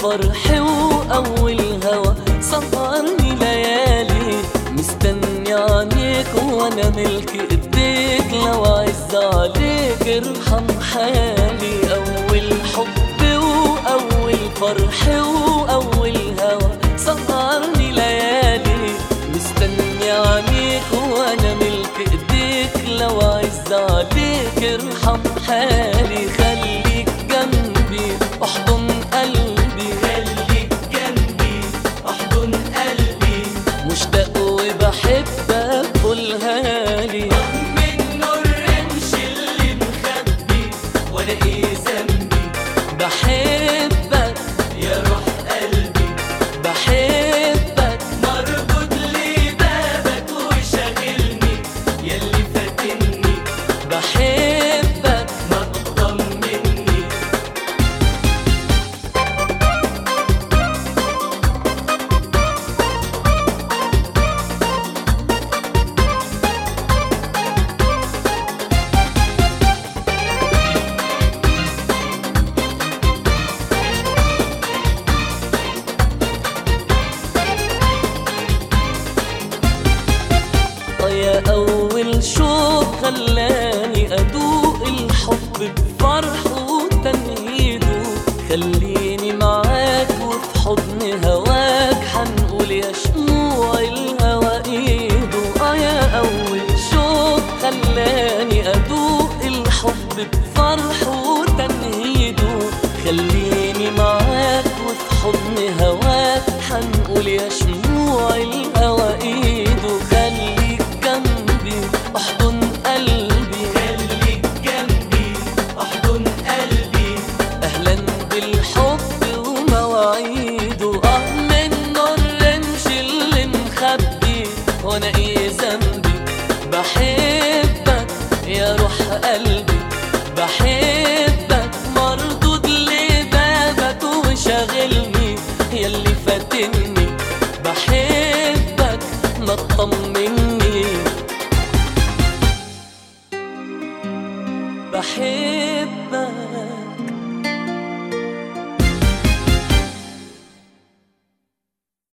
فرح وأول هوا سهرني ليالي مستني عنيك وأنا ملك إيديك لو عز عليك ارحم حالي أول حب وأول فرح وأول هوا سهرني ليالي مستني عنيك وأنا ملك إيديك لو عز عليك ارحم حالي خليك جنبي احضن قلبي خليك جنبي احضن قلبي مشتاق وبحبك قولها لي من نور رمش اللي مخبي وانا ايه ذنبي بحبك يا روح قلبي بحبك مربوط لي بابك وشاغلني ياللي فاتني بحبك ما تطمني يا أول شوق خلاني أدوق الحب بفرحه وتنهيده خليني معاك وفي حضن هواك حنقول يا شموع الهوى ايده آه يا أول شوق خلاني أدوق الحب بفرحه وتنهيده خليني معاك وفي حضن هواك حنقول يا شموع الهوى ايده خليك جنبي احضن قلبي خليك جنبي احضن قلبي اهلا بالحب ومواعيده اه منه الرمش اللي مخبي وانا ايه ذنبي بحبك يا روح قلبي بحبك مردود لبابك وشاغلني ياللي فاتني بحبك ما تطمني بحبك